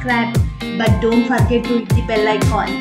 subscribe but don't forget to hit the bell icon.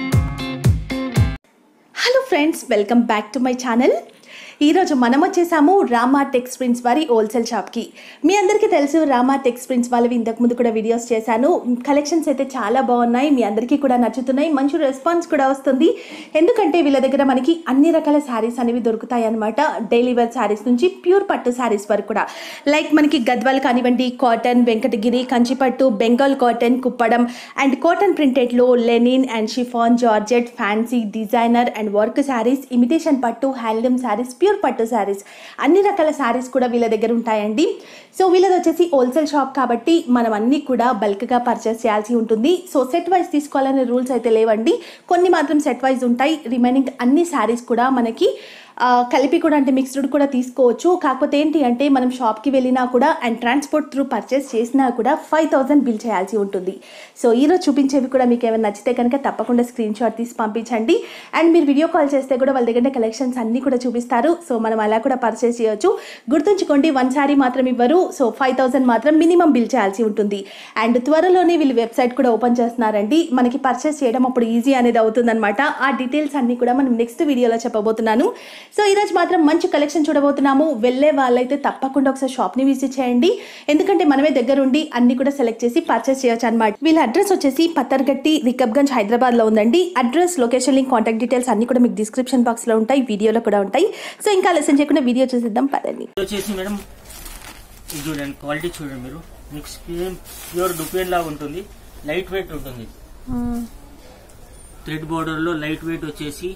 Hello friends welcome back to my channel ఈరోజు మనం వచ్చేసాము Rama tex prints వారి wholesale షాప్కి మీ అందరికీ తెలుసు రామా టెక్స్ ప్రింట్స్ వాళ్ళవి ఇంతకుముందు కూడా వీడియోస్ చేశాను కలెక్షన్స్ అయితే చాలా బాగున్నాయి మీ అందరికీ కూడా నచ్చుతున్నాయి మంచి రెస్పాన్స్ కూడా వస్తుంది ఎందుకంటే వీళ్ళ దగ్గర మనకి అన్ని రకాల శారీస్ అనేవి దొరుకుతాయి అనమాట డైలీ వేర్ శారీస్ నుంచి ప్యూర్ పట్టు శారీస్ వరకు కూడా లైక్ మనకి గద్వాల్ కానివ్వండి కాటన్ వెంకటగిరి కంచిపట్టు Bengal cotton Kuppadam and cotton ప్రింటెడ్లో linen and chiffon georgette fancy designer and work saris imitation పట్టు హ్యాండ్లూమ్ శారీస్ ప్యూర్ పట్టు శారీస్ అన్ని రకాల శారీస్ కూడా వీళ్ళ దగ్గర ఉంటాయండి సో వీళ్ళది వచ్చేసి హోల్సేల్ షాప్ కాబట్టి మనం అన్నీ కూడా బల్క్గా పర్చేస్ చేయాల్సి ఉంటుంది సో సెట్ వైజ్ తీసుకోవాలనే రూల్స్ అయితే లేవండి కొన్ని మాత్రం సెట్ వైజ్ ఉంటాయి రిమైనింగ్ అన్ని శారీస్ కూడా మనకి ఆ, కలిపి కూడా అంటే మిక్స్డ్ కూడా తీసుకోవచ్చు కాకపోతే ఏంటి అంటే మనం షాప్కి వెళ్ళినా కూడా అండ్ ట్రాన్స్పోర్ట్ త్రూ పర్చేస్ చేసినా కూడా ఫైవ్ థౌజండ్ బిల్ చేయాల్సి ఉంటుంది సో ఈరోజు చూపించేవి కూడా మీకు ఏమైనా నచ్చితే కనుక తప్పకుండా స్క్రీన్ షాట్ తీసి పంపించండి అండ్ మీరు వీడియో కాల్ చేస్తే కూడా వాళ్ళ దగ్గర కలెక్షన్స్ అన్నీ కూడా చూపిస్తారు సో మనం అలా కూడా పర్చేస్ చేయొచ్చు గుర్తుంచుకోండి వన్ శారీ మాత్రం ఇవ్వరు సో ఫైవ్ థౌజండ్ మాత్రం మినిమం బిల్ చేయాల్సి ఉంటుంది అండ్ త్వరలోనే వీళ్ళు వెబ్సైట్ కూడా ఓపెన్ చేస్తున్నారండి మనకి పర్చేస్ చేయడం అప్పుడు ఈజీ అనేది అవుతుందన్నమాట ఆ డీటెయిల్స్ అన్నీ కూడా మనం నెక్స్ట్ వీడియోలో చెప్పబోతున్నాను సో ఈరోజు మాత్రం మంచి కలెక్షన్ చూడబోతున్నాము వెళ్ళే వాళ్ళైతే తప్పకుండా ఒకసారి షాప్ని విజిట్ చేయండి ఎందుకంటే మనమే దగ్గరుండి అన్ని కూడా సెలెక్ట్ చేసి పర్చేస్ చేయొచ్చు అనమాట వీళ్ళ అడ్రస్ వచ్చేసి పత్తర్గట్టి రికబ్గంజ్ హైదరాబాద్లో ఉందండి address location link contact details అన్ని కూడా మీకు డిస్క్రిప్షన్ బాక్స్లో ఉంటాయి వీడియోలో కూడా ఉంటాయి సో ఇంకా లెసన్ చేయకుండా వీడియో చూసేద్దాం పదండి ఇది వచ్చేసి మేడం ఇది చూడండి క్వాలిటీ చూడండి మీరు మీకు స్క్రీన్ ప్యూర్ డుపేన్ లాగా ఉంటుంది లైట్ వెయిట్ ఉంటుంది థ్రెడ్ బోర్డర్ లో లైట్ వెయిట్ వచ్చేసి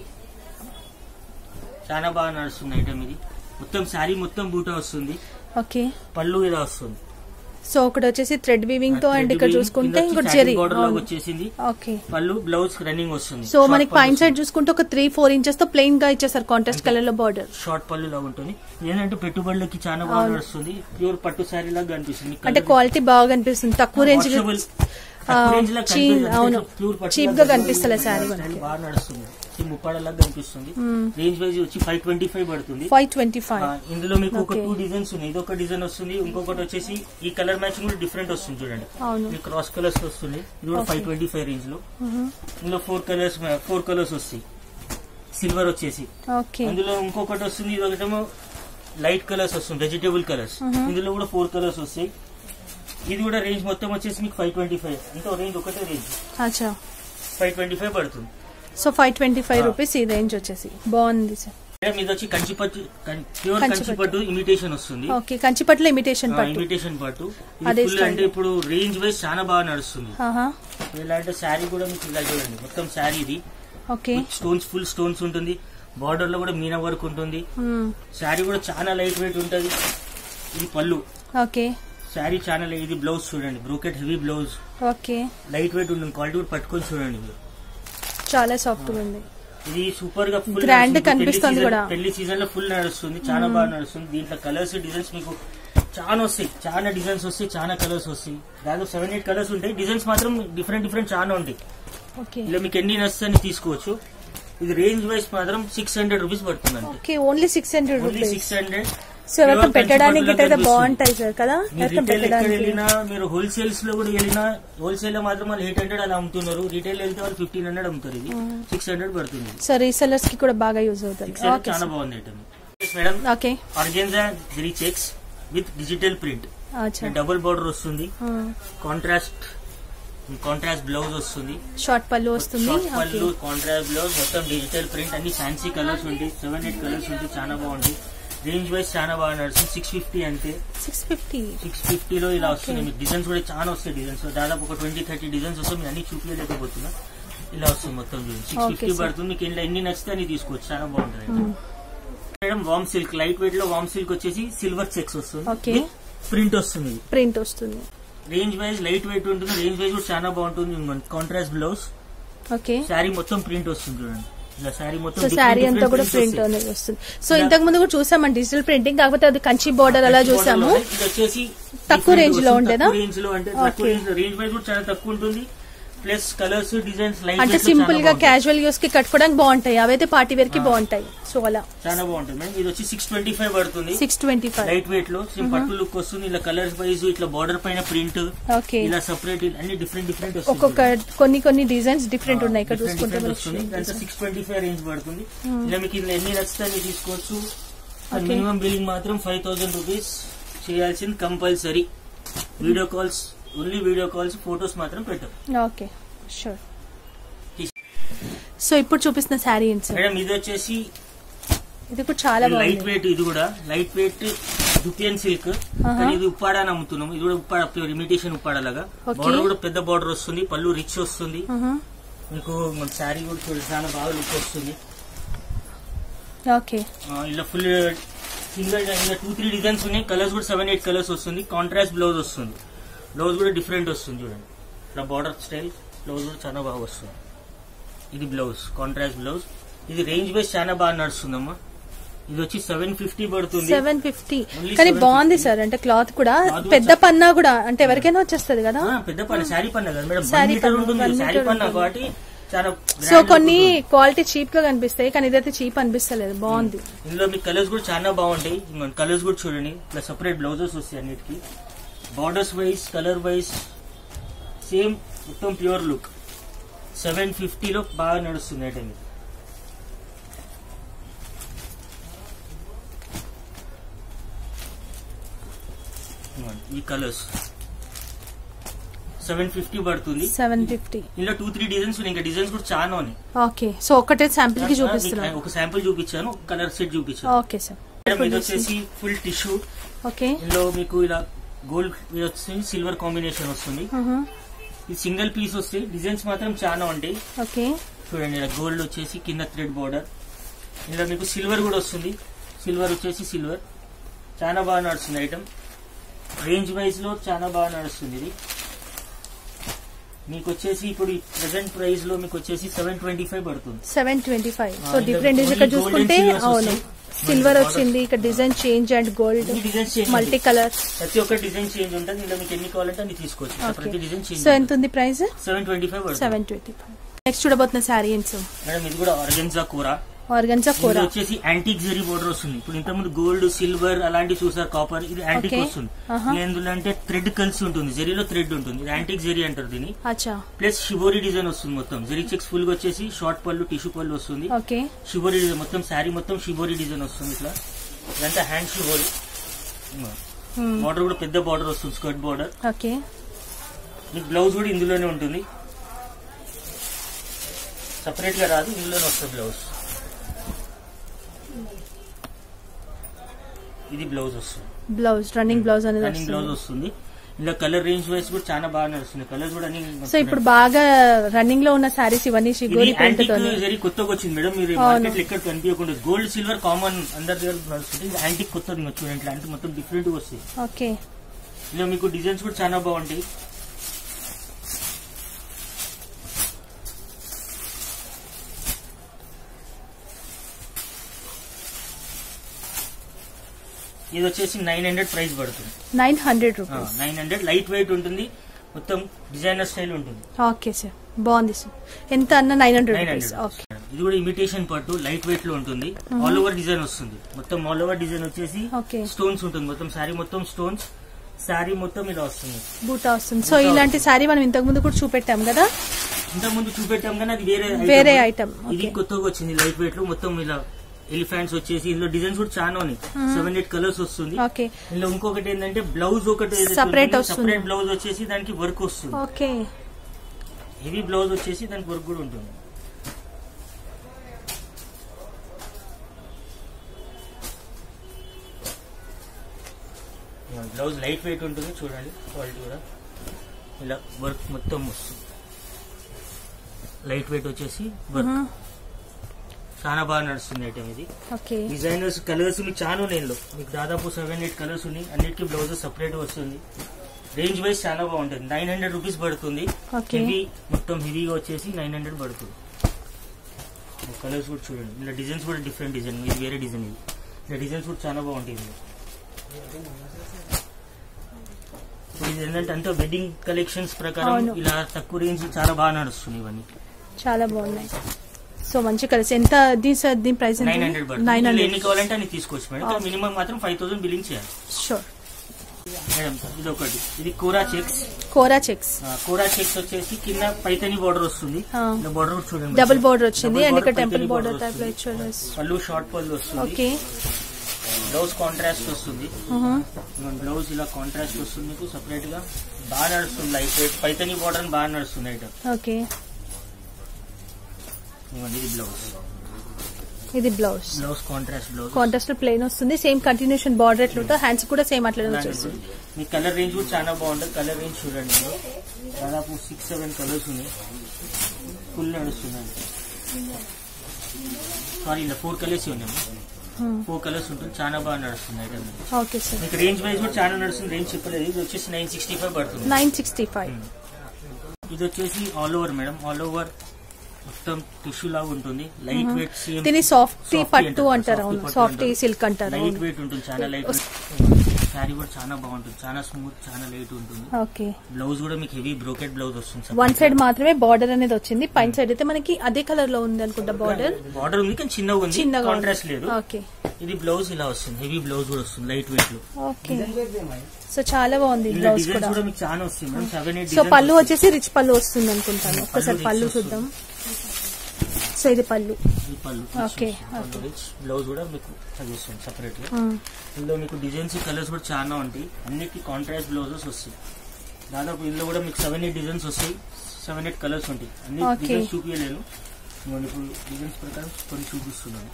చాలా బాగా నడుస్తుంది ఐటమ్ ఇది మొత్తం శారీ మొత్తం బూటా వస్తుంది ఓకే పళ్ళు ఇలా వస్తుంది సో ఒకటి వచ్చేసి థ్రెడ్ వీవింగ్ తో అండ్ ఇక్కడ చూసుకుంటే ఇంకోటి జెరీ బోర్డర్ లో వచ్చేసింది ఓకే పళ్ళు బ్లౌజ్ రన్నింగ్ వస్తుంది సో మనకి పైన సైడ్ చూసుకుంటే ఒక త్రీ ఫోర్ ఇంచెస్ తో ప్లెయిన్ గా ఇచ్చేసారు కాంట్రాస్ట్ కలర్ లో బార్డర్ షార్ట్ పళ్ళు లాగా ఉంటుంది ఏంటంటే పెట్టుబడులకి చాలా బాగా నడుస్తుంది ప్యూర్ పట్టు శారీ లాగా కనిపిస్తుంది అంటే క్వాలిటీ బాగా కనిపిస్తుంది తక్కువ రేంజ్ Washable. తక్కువ range లో కనిపిస్తుంది. అవును Pure పట్టు చీప్ లాగా గా కనిపిస్తలే శారీ స్టైల్ బాగా నడుస్తుంది ఈ ముప్పాడలాగా కనిపిస్తుంది రేంజ్ వైజ్ వచ్చి ఫైవ్ ట్వంటీ ఫైవ్ పడుతుంది ఫైవ్ ట్వంటీ ఫైవ్ ఆ, ఇందులో మీకు ఒక Okay. టూ డిజైన్స్ ఉన్నాయి ఇది ఒక డిజైన్ వస్తుంది ఇంకొకటి వచ్చేసి ఈ కలర్ మ్యాచింగ్ కూడా డిఫరెంట్ వస్తుంది చూడండి అవును ఇది క్రాస్ కలర్స్ వస్తుంది ఇది కూడా ఫైవ్ ట్వంటీ ఫైవ్ రేంజ్ లో ఇందులో ఫోర్ కలర్స్ ఫోర్ కలర్స్ వస్తాయి సిల్వర్ వచ్చేసి ఓకే అందులో ఇంకొకటి వస్తుంది ఇది ఒకటేమో లైట్ కలర్స్ వస్తుంది వెజిటేబుల్ కలర్స్ ఇందులో కూడా ఫోర్ కలర్స్ వస్తాయి ఇది కూడా రేంజ్ మొత్తం వచ్చేసి మీకు ఫైవ్ ట్వంటీ ఫైవ్ ఇంకో రేంజ్ ఒకటే రేంజ్ అచ్చా ఫైవ్ ట్వంటీ ఫైవ్ పడుతుంది so five twenty five rupees ఈ రేంజ్ వచ్చేసి బాగుంది సార్ మేడం ఇది వచ్చి కంచిపట్టు ప్యూర్ కంచిపట్టు. కంచిపట్టు ఇమిటేషన్ వస్తుంది ఓకే కంచిపట్లో ఇమిటేషన్ పట్టు ఇమిటేషన్ పట్టు అదే ఇది ఫుల్ style. అంటే ఇప్పుడు రేంజ్ వైజ్ చాలా బాగా నడుస్తుంది ఆహా ఇలా అంటే శారీ కూడా మీకు ఇలా చూడండి మొత్తం శారీ ఇది ఓకే స్టోన్స్ ఫుల్ స్టోన్స్ ఉంటుంది బార్డర్ లో కూడా మీనా వర్క్ ఉంటుంది శారీ కూడా చాలా లైట్ వెయిట్ ఉంటుంది ఇది పళ్ళు ఓకే శారీ చాలా లై- ఇది బ్లౌజ్ చూడండి brocade heavy blouse okay light weight ఉంటుంది క్వాలిటీ కూడా పట్టుకొని చూడండి మీరు చాలా సాఫ్ట్ ఉంది ఇది సూపర్ గా ఫుల్ Grand నడుస్తుంది. కనిపిస్తుంది పెళ్లి సీజన్- కూడా. పెళ్లి సీజన్ లో ఫుల్ నడుస్తుంది చాలా బాగా నడుస్తుంది దీంట్లో కలర్స్ డిజైన్స్ మీకు చాలా వస్తాయి చాలా డిజైన్స్ వస్తాయి చాలా కలర్స్ వస్తాయి దాదాపు సెవెన్ ఎయిట్ కలర్స్ ఉంటాయి డిజైన్స్ మాత్రం డిఫరెంట్ డిఫరెంట్ చాలా ఉంటాయి ఓకే ఇలా మీకు ఎన్ని నచ్చుతాయని తీసుకోవచ్చు ఇది రేంజ్ వైస్ మాత్రం సిక్స్ హండ్రెడ్ రూపీస్ పడుతుంది అంతే okay only six hundred only rupees six hundred so ఎవరికైనా పెట్టడానికి అయితే బాగుంటాయి సార్ కదా మీరు ఎవరికైనా రిటైల్ ఎక్కడ పెట్టడానికి వెళ్ళినా మీరు హోల్సేల్స్ లో కూడా వెళ్ళినా హోల్సేల్ లో మాత్రం వాళ్ళు ఎయిట్ హండ్రెడ్ అలా అమ్ముతున్నారు రిటైల్ వెళ్తే వాళ్ళు ఫిఫ్టీన్ హండ్రెడ్ అమ్ముతారు ఇది సిక్స్ హండ్రెడ్ పడుతుంది సో రీసెల్లర్స్ కి కూడా బాగా యూజ్ అవుతుంది సిక్స్ హండ్రెడ్ ఓకే చాలా బాగుంది item madam okay organza three checks with digital print అచ్చా డబుల్ బార్డర్ వస్తుంది కాంట్రాస్ట్ కాంట్రాస్ట్ బ్లౌజ్ వస్తుంది షార్ట్ పళ్ళు వస్తుంది షార్ట్ ఓకే పళ్ళు కాంట్రాస్ట్ బ్లౌజ్ మొత్తం డిజిటల్ ప్రింట్ అన్ని ఫ్యాన్సీ కలర్స్ ఉంటాయి సెవెన్ ఎయిట్ కలర్స్ ఉంటాయి చాలా బాగుంటాయి రేంజ్ వైజ్ చాలా బాగా నడుస్తుంది సిక్స్ ఫిఫ్టీ అంతే సిక్స్ ఫిఫ్టీ సిక్స్ ఫిఫ్టీలో ఇలా వస్తుంది మీకు డిజైన్స్ కూడా చాలా వస్తాయి డిజైన్స్ దాదాపు ఒక ట్వంటీ థర్టీ డిజైన్స్ వస్తాయి మీరు అన్ని చూపించలేకపోతున్నా ఇలా వస్తుంది మొత్తం చూడండి సిక్స్ Okay, ఫిఫ్టీ sir. పడుతుంది మీకు ఇంట్లో ఎన్ని నచ్చితే అన్ని తీసుకోవచ్చు చాలా బాగుంటుంది మేడం వామ్ సిల్క్ లైట్ వెయిట్ లో వామ్ సిల్క్ వచ్చేసి సిల్వర్ చెక్స్ వస్తుంది Okay. ప్రింట్ వస్తుంది ప్రింట్ వస్తుంది రేంజ్ వైజ్ లైట్ వెయిట్ ఉంటుంది రేంజ్ వైజ్ కూడా చాలా బాగుంటుంది కాంట్రాస్ట్ బ్లౌజ్ ఓకే శారీ మొత్తం ప్రింట్ వస్తుంది చూడండి ఇలా శారీ మొత్తం సో different శారీ అంతా different కూడా prints ప్రింట్ వస్తాయి. అనేది వస్తుంది సో ఇంతకు ముందు కూడా చూసాం డిజిటల్ ప్రింటింగ్ కాకపోతే అది కంచి బోర్డర్ అలా చూసాము ఇది వచ్చేసి తక్కువ different range లో వస్తుంది. ఉండేదా? తక్కువ రేంజ్ లో అంటే తక్కువ Okay. రేంజ్ రేంజ్ వైజ్ కూడా చాలా తక్కువ ఉంటుంది ప్లస్ కలర్స్ డిజైన్స్ లైట్ అంటే సింపుల్ గా క్యాజువల్ యూస్ కి కట్టుకోవడానికి బాగుంటాయి అవైతే పార్టీ వేర్ కి ఆ. బాగుంటాయి సో అలా చాలా బాగుంటుంది మేడం ఇది వచ్చి సిక్స్ ట్వంటీ ఫైవ్ పడుతుంది six twenty five light weight లో సేమ్ పట్టు లుక్ వస్తుంది ఇలా కలర్స్ వైజ్ ఇట్లా బార్డర్ పైన ప్రింట్ ఓకే ఇలా సపరేట్ అన్ని డిఫరెంట్ డిఫరెంట్ ఒక్కొక్క కొన్ని కొన్ని డిజైన్స్ డిఫరెంట్ ఉన్నాయి ఇక్కడ Different చూసుకుంటే different మనకి వస్తుంది దాంట్లో సిక్స్ ట్వంటీ ఫైవ్ రేంజ్ పడుతుంది Hmm. ఇలా మీకు ఇందులో ఎన్ని నచ్చితే అన్ని తీసుకోవచ్చు Okay. మినిమం బిల్లింగ్ మాత్రం ఫైవ్ థౌసండ్ రూపీస్ చేయాల్సింది compulsory video calls only video calls photos మాత్రం పెట్టరు ఓకే షూర్ సో ఇప్పుడు చూపిస్తున్న శారీ ఏంటి సార్ మేడం ఇది వచ్చేసి ఇది కూడా చాలా లైట్ బాగుంది వెయిట్ ఇది కూడా లైట్ వెయిట్ దుపియన్ సిల్క్ Uh-huh. కానీ ఇది ఉప్పాడ అని అమ్ముతున్నాం ఇది కూడా ఉప్పాడ ప్యూర్ ఇమిటేషన్ ఉప్పాడ లాగా Okay. బార్డర్ కూడా పెద్ద బార్డర్ వస్తుంది పళ్ళు రిచ్ వస్తుంది మ్హూ. మీకు మన శారీ కూడా చూడండి చాలా బాగా లుక్ వస్తుంది ఓకే ఆ, ఇలా ఫుల్ సింగిల్ ఇలా టూ త్రీ డిజైన్స్ ఉన్నాయి కలర్స్ కూడా సెవెన్ ఎయిట్ కలర్స్ వస్తుంది కాంట్రాస్ట్ బ్లౌజ్ వస్తుంది బ్లౌజ్ కూడా డిఫరెంట్ వస్తుంది చూడండి ఇలా బార్డర్ స్టైల్ బ్లౌజ్ కూడా చాలా బాగా వస్తుంది ఇది బ్లౌజ్ కాంట్రాస్ట్ బ్లౌజ్ ఇది రేంజ్ వైజ్ చాలా బాగా నడుస్తుందమ్మా ఇది వచ్చి సెవెన్ ఫిఫ్టీ పడుతుంది సెవెన్ ఫిఫ్టీ Only కానీ 750. బాగుంది సార్ అంటే క్లాత్ కూడా Cloth పెద్ద కూడా పన్నా కూడా అంటే ఎవరికైనా వచ్చేస్తుంది కదా ఆ, పెద్ద పన్న శారీ పన్న కదా మేడం వన్ శారీ మీటర్ పన్న, ఉంటుంది వన్ శారీ మీటర్ పన్న ఉంటుంది. కాబట్టి చాలా సో grand కొన్ని look ఉంటుంది. క్వాలిటీ చీప్ గా కనిపిస్తాయి కానీ ఇదైతే చీప్ అనిపిస్తలేదు బాగుంది ఇందులో మీకు కలర్స్ కూడా చాలా బాగుంటాయి కలర్స్ కూడా చూడండి ఇట్లా సపరేట్ బ్లౌజెస్ వస్తాయి అన్నిటికి borders wise colour wise same మొత్తం ప్యూర్ లుక్ సెవెన్ ఫిఫ్టీలో బాగా నడుస్తుంది ఐటమ్ ఇది ఇదిగోండి, ఈ కలర్స్ సెవెన్ ఫిఫ్టీ పడుతుంది సెవెన్ ఫిఫ్టీ ఇందులో టూ త్రీ డిజైన్స్ ఉన్నాయి ఇంకా డిజైన్స్ కూడా చాలా ఉన్నాయి ఓకే సో ఒకటే శాంపిల్ కి మీకు చూపిస్తున్నాను ఒక శాంపుల్ చూపించాను కలర్ సెట్ చూపించాను ఓకే సార్ మేడం ఇది వచ్చేసి ఫుల్ టిష్యూ ఓకే ఇందులో మీకు ఇలా గోల్డ్ ఇది వస్తుంది సిల్వర్ కాంబినేషన్ వస్తుంది ఇది సింగిల్ పీస్ వస్తాయి డిజైన్స్ మాత్రం చాలా ఉంటాయి ఓకే చూడండి ఇలా గోల్డ్ వచ్చేసి కింద థ్రెడ్ బోర్డర్ ఇందులో మీకు సిల్వర్ కూడా వస్తుంది సిల్వర్ వచ్చేసి సిల్వర్ చాలా బాగా నడుస్తుంది ఐటమ్ రేంజ్ వైజ్ లో చాలా బాగా నడుస్తుంది ఇది మీకు వచ్చేసి ఇప్పుడు ఈ ప్రెసెంట్ ప్రైస్ లో మీకు వచ్చేసి సెవెన్ ట్వంటీ ఫైవ్ పడుతుంది సెవెన్ ట్వంటీ ఫైవ్ ఆ, సో ఇంకా డిఫరెంట్ only ఇక్కడ gold చూసుకుంటే and silvers అవును వస్తాయి. సిల్వర్ మనకి వచ్చింది ఇక్కడ డిజైన్ చేంజ్ అండ్ గోల్డ్ ఈ డిజైన్స్ చేంజ్ మల్టీ కలర్ ప్రతి ఒక్క డిజైన్ చేంజ్ ఉంటుంది ఇందులో మీకు ఎన్ని కావాలంటే అన్ని తీసుకోవచ్చు ఇట్లా ప్రతి డిజైన్ చేంజ్ సో ఎంత ఉంది ప్రైస్ సెవెన్ ట్వంటీ ఫైవ్ పడుతుంది సెవెన్ ట్వంటీ ఫైవ్ నెక్స్ట్ చూడబోతున్న శారీ ఏంటి మేడం ఇది కూడా ఆర్గెన్జా కూర ఆర్గన్జా ఇది కూర వచ్చేసి యాంటిక్ జరీ బోర్డర్ వస్తుంది ఇప్పుడు ఇంతకుముందు గోల్డ్ సిల్వర్ అలాంటివి చూసారు కాపర్ ఇది యాంటిక్ Okay. వస్తుంది ఆహా. ఇది ఎందులో అంటే థ్రెడ్ కలిసి ఉంటుంది జరీలో థ్రెడ్ ఉంటుంది ఇది యాంటిక్ జరీ అంటారు దీన్ని అచ్చా ప్లస్ షివోరీ డిజైన్ వస్తుంది మొత్తం జరీ చెక్స్ ఫుల్ గా వచ్చేసి షార్ట్ పళ్ళు టిష్యూ పళ్ళు వస్తుంది ఓకే షివోరీ డిజైన్ మొత్తం శారీ మొత్తం షివోరీ డిజైన్ వస్తుంది ఇట్లా ఇదంతా హ్యాండ్ షివోరీ బార్డర్ కూడా పెద్ద బార్డర్ వస్తుంది స్కర్ట్ బార్డర్ ఓకే మీకు బ్లౌజ్ కూడా ఇందులోనే ఉంటుంది సపరేట్ గా రాదు ఇందులోనే వస్తుంది బ్లౌజ్ ఇది బ్లౌజ్ వస్తుంది బ్లౌజ్ రన్నింగ్ బ్లౌజ్ అనేది రన్నింగ్ బ్లౌజ్ వస్తుంది వస్తుంది ఇలా కలర్ రేంజ్ వైస్ కూడా చాలా బాగా నడుస్తుంది కలర్స్ కూడా అన్ని సో ఇప్పుడు బాగా రన్నింగ్ లో ఉన్న శారీస్ ఇవన్నీ ఇది షిగోరి ప్రింట్ యాంటిక్ తోని జరీ కొత్తగా వచ్చింది మేడం మీరు అవును. మార్కెట్ ఎక్కడ కనిపించకుండా గోల్డ్ సిల్వర్ కామన్ అందరి దగ్గర నడుస్తుంది ఇది యాంటిక్ కొత్తది ఇంకా చూడండి ఇట్లా అంటే మొత్తం డిఫరెంట్ వస్తుంది ఓకే ఇలా మీకు డిజైన్స్ కూడా చాలా బాగుంటాయి ఇది వచ్చేసి నైన్ హండ్రెడ్ ప్రైస్ పడుతుంది nine hundred rupees nine hundred light weight ఉంటుంది మొత్తం డిజైనర్ స్టైల్ ఉంటుంది ఓకే సార్ బాగుంది సార్ ఎంత అన్న nine hundred nine rupees hundred okay ఇది కూడా ఇమిటేషన్ పట్టు లైట్ వెయిట్ లో ఉంటుంది ఆల్ ఓవర్ డిజైన్ వస్తుంది మొత్తం ఆల్ ఓవర్ డిజైన్ వచ్చేసి ఓకే స్టోన్స్ ఉంటుంది మొత్తం శారీ మొత్తం స్టోన్స్ శారీ మొత్తం ఇలా వస్తుంది బూటా వస్తుంది సో ఇలాంటి శారీ మనం ఇంతకు ముందు కూడా చూపెట్టాం కదా ఇంత ముందు చూపెట్టాం కానీ అది వేరే వేరే item. item, ఇది okay. కొత్తగా వచ్చింది లైట్ వెయిట్ లో మొత్తం ఇలా ఎలిఫెంట్స్ వచ్చేసి ఇందులో డిజైన్స్ కూడా చాలా ఉన్నాయి సెవెన్ ఎయిట్ కలర్స్ వస్తుంది ఓకే ఇందులో ఇంకొకటి ఏంటంటే బ్లౌజ్ ఒకటి Separate వస్తుంది. సపరేట్ బ్లౌజ్ వచ్చేసి దానికి వర్క్ వస్తుంది ఓకే హెవీ బ్లౌజ్ వచ్చేసి దానికి వర్క్ కూడా ఉంటుంది బ్లౌజ్ లైట్ వెయిట్ ఉంటుంది చూడండి క్వాలిటీ కూడా ఇలా వర్క్ మొత్తం వస్తుంది లైట్ వెయిట్ వచ్చేసి వర్క్ చాలా బాగా నడుస్తుంది ఐటమ్ ఇది ఓకే డిజైనర్స్ కలర్స్ మీకు చాలా ఉన్నాయి ఇందులో మీకు దాదాపు సెవెన్ ఎయిట్ కలర్స్ ఉన్నాయి అన్నిటికీ బ్లౌజ్ సపరేట్ వస్తుంది రేంజ్ వైజ్ చాలా బాగుంటుంది నైన్ హండ్రెడ్ రూపీస్ పడుతుంది Okay. హెవీ మొత్తం హెవీగా వచ్చేసి నైన్ హండ్రెడ్ పడుతుంది కలర్స్ కూడా చూడండి ఇలా డిజైన్స్ కూడా డిఫరెంట్ డిజైన్ ఇది వేరే డిజైన్ ఇది ఇలా డిజైన్స్ కూడా చాలా బాగుంటాయి ఇందులో ఇది ఏంటంటే అంతా వెడ్డింగ్ కలెక్షన్స్ ప్రకారం అవును. ఇలా తక్కువ రేంజ్ చాలా బాగా నడుస్తుంది ఇవన్నీ చాలా బాగున్నాయి సో మంచి కలర్స్ ఎంత దీని సార్ దీని ప్రైస్ ఎంత నైన్ హండ్రెడ్ నైన్ ఎన్ని హండ్రెడ్ కావాలంటే అన్ని తీసుకోవచ్చు మేడం మినిమం మాత్రం ఫైవ్ థౌసండ్ బిల్లింగ్ చేయాలి షూర్ మేడం ఇది ఒకటి ఇది kora checks kora checks kora checks వచ్చేసి కింద పైతని బార్డర్ వస్తుంది ఆ. బార్డర్ చూడండి డబుల్ బోర్డర్ వచ్చింది Double అండ్ ఇక్కడ border, temple Paithani border border type వస్తుంది. ఇచ్చారు పళ్ళు షార్ట్ పళ్ళు వస్తుంది ఓకే బ్లౌజ్ కాంట్రాస్ట్ వస్తుంది బ్లౌజ్ ఇలా కాంట్రాస్ట్ వస్తుంది మీకు సపరేట్ గా బాగా నడుస్తుంది లైట్ వెయిట్ పైతని బార్డర్ బాగా నడుస్తుంది ఐటమ్ ఓకే ఇవ్వండి ఇది బ్లౌజ్ ఇది blouse blouse contrast blouse contrast plain వస్తుంది సేమ్ కంటిన్యూషన్ బార్డర్ ఎట్లుంటో హ్యాండ్స్ కూడా సేమ్ అట్లనే వచ్చేస్తుంది మీ కలర్ రేంజ్ కూడా చాలా బాగుంటుంది కలర్ రేంజ్ చూడండి మీరు. దాదాపు సిక్స్ సెవెన్ కలర్స్ ఉన్నాయి ఫుల్ నడుస్తుంది సారీ ఇలా ఫోర్ కలర్స్ ఉన్నాయి ఫోర్ కలర్స్ ఉంటుంది చాలా బాగా నడుస్తుంది ఐటమ్ ఓకే సార్ మీకు రేంజ్ వైజ్ కూడా చాలా నడుస్తుంది రేంజ్ చెప్పలేదు ఇది వచ్చేసి నైన్ సిక్స్టీ ఫైవ్ పడుతుంది నైన్ సిక్స్టీ ఫైవ్ ఇది వచ్చేసి all over madam all over మొత్తం టిష్యూ లాగా ఉంటుంది లైట్ వెయిట్ సేమ్ దీని సాఫ్టీ పట్టు అంటారు అవును సాఫ్టీ సిల్క్ అంటారు లైట్ అవును వెయిట్ ఉంటుంది చాలా లైట్ వెయిట్ శారీ కూడా చాలా బాగుంటుంది చాలా స్మూత్ చాలా లైట్ ఉంటుంది ఓకే బ్లౌజ్ కూడా మీకు హెవీ బ్రోకెట్ బ్లౌజ్ వస్తుంది వన్ సైడ్ మాత్రమే బార్డర్ అనేది వచ్చింది పైన సైడ్ అయితే మనకి అదే కలర్ లో ఉంది అనుకుంటా బార్డర్ బార్డర్ ఉంది కానీ చిన్నగా ఉంది చిన్నగా కాంట్రాస్ట్ లేదు ఓకే ఇది బ్లౌజ్ ఇలా వస్తుంది హెవీ బ్లౌజ్ కూడా వస్తుంది లైట్ వెయిట్ లో ఓకే సో చాలా బాగుంది ఇలా బ్లౌజ్ డిజైన్స్ కూడా కూడా మీకు చాలా వస్తుంది మేడం సెవెన్ ఎయిట్ సో పళ్ళు వచ్చేసి రిచ్ పళ్ళు వస్తుంది అనుకుంటాను ఒక్కసారి rich పళ్ళు వస్తుంది. చూద్దాం సో ఇది పళ్ళు ఈ పళ్ళు Okay, పళ్ళు రిచ్ బ్లౌజ్ కూడా మీకు చదివిస్తుంది సపరేట్ గా మ్మ్. ఇందులో మీకు డిజైన్స్ కలర్స్ కూడా చాలా ఉంటాయి అన్నిటికీ కాంట్రాస్ట్ బ్లౌజెస్ వస్తాయి దాదాపు ఇందులో కూడా మీకు సెవెన్ ఎయిట్ డిజైన్స్ వస్తాయి సెవెన్ ఎయిట్ కలర్స్ ఉంటాయి అన్ని Okay. డిజైన్స్ చూపించలేను ఇదిగోండి ఇప్పుడు డిజైన్స్ ప్రకారం కొన్ని చూపిస్తున్నాను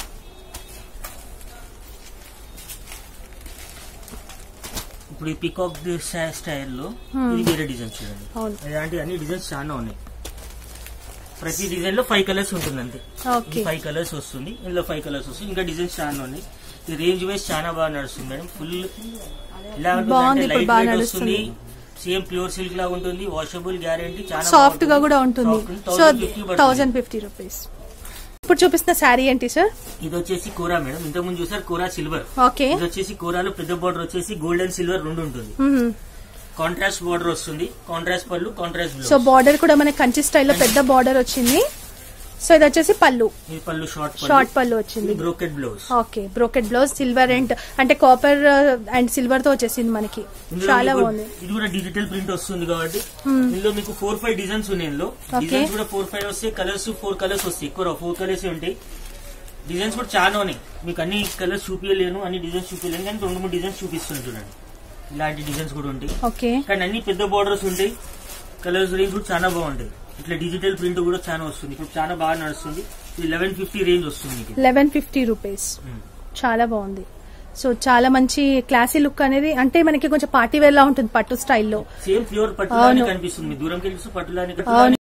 ఇప్పుడు ఈ పికాక్ స్టైల్లో ఇది వేరే డిజైన్ చూడండి అవును ఇలాంటి అన్ని డిజైన్స్ చాలా ఉన్నాయి ప్రతి డిజైన్ లో ఫైవ్ కలర్స్ ఉంటుంది అంతే ఓకే ఫైవ్ కలర్స్ వస్తుంది ఇందులో ఫైవ్ కలర్స్ వస్తుంది ఇంకా డిజైన్స్ చాలా ఉన్నాయి ఈ రేంజ్ వైజ్ చాలా బాగా నడుస్తుంది మేడం ఫుల్ ఇలా బాగుంది, ఇప్పుడు లైట్ బాగా వెయిట్ నడుస్తుంది. వస్తుంది సేమ్ ప్యూర్ సిల్క్ లాగా ఉంటుంది వాషబుల్ గ్యారంటీ చాలా సాఫ్ట్ గా కూడా ఉంటుంది so thousand thousand fifty rupees ఇప్పుడు చూపిస్తున్న శారీ ఏంటి సార్ ఇది వచ్చేసి కోరా మేడం ఇంతకు ముందు చూసారు కోరా సిల్వర్ ఓకే ఇది వచ్చేసి కోరాలో పెద్ద బార్డర్ వచ్చేసి గోల్డ్ అండ్ సిల్వర్ రెండు ఉంటుంది కాంట్రాస్ట్ బార్డర్ వస్తుంది కాంట్రాస్ట్ పళ్ళు కాంట్రాస్ట్ సో బ్లౌజ్ బార్డర్ కూడా మనకి కంచి స్టైల్లో పెద్ద బార్డర్ వచ్చింది సో ఇది వచ్చేసి పళ్ళు ఇది పళ్ళు షార్ట్ షార్ట్ పళ్ళు వచ్చింది brocade blouse okay brocade blouse silver and అంటే కాపర్ అండ్ సిల్వర్ తో వచ్చేసింది మనకి ఇందులో చాలా మీకు బాగుంది ఇది కూడా డిజిటల్ ప్రింట్ వస్తుంది కాబట్టి ఇందులో మీకు ఫోర్ ఫైవ్ డిజైన్స్ ఉన్నాయి ఇందులో Okay. డిజైన్స్ కూడా ఫోర్ ఫైవ్ వస్తాయి కలర్స్ ఫోర్ కలర్స్ వస్తాయి ఎక్కువ ఫోర్ కలర్స్ ఉంటాయి డిజైన్స్ కూడా చాలా ఉన్నాయి మీకు అన్ని కలర్స్ చూపించలేను అన్ని డిజైన్స్ చూపించలేను కానీ రెండు మూడు డిజైన్స్ చూపిస్తాను చూడండి ఇలాంటి డిజైన్స్ కూడా ఉంటాయి ఓకే కానీ అన్ని పెద్ద బార్డర్స్ ఉంటాయి కలర్స్ రేంజ్ కూడా చాలా బాగుంటాయి ఇట్లా డిజిటల్ ప్రింట్ కూడా చాలా వస్తుంది ఇప్పుడు చాలా బాగా నడుస్తుంది ఇది లెవెన్ ఫిఫ్టీ రేంజ్ వస్తుంది మీకు లెవెన్ ఫిఫ్టీ రూపీస్ చాలా బాగుంది సో చాలా మంచి క్లాసీ లుక్ అనేది అంటే మనకి కొంచెం పార్టీ వేర్ లా ఉంటుంది పట్టు స్టైల్లో సేమ్ ప్యూర్ పట్టులానే అవును. కనిపిస్తుంది మీ దూరంకి వెళ్ళి పట్టులానే అవును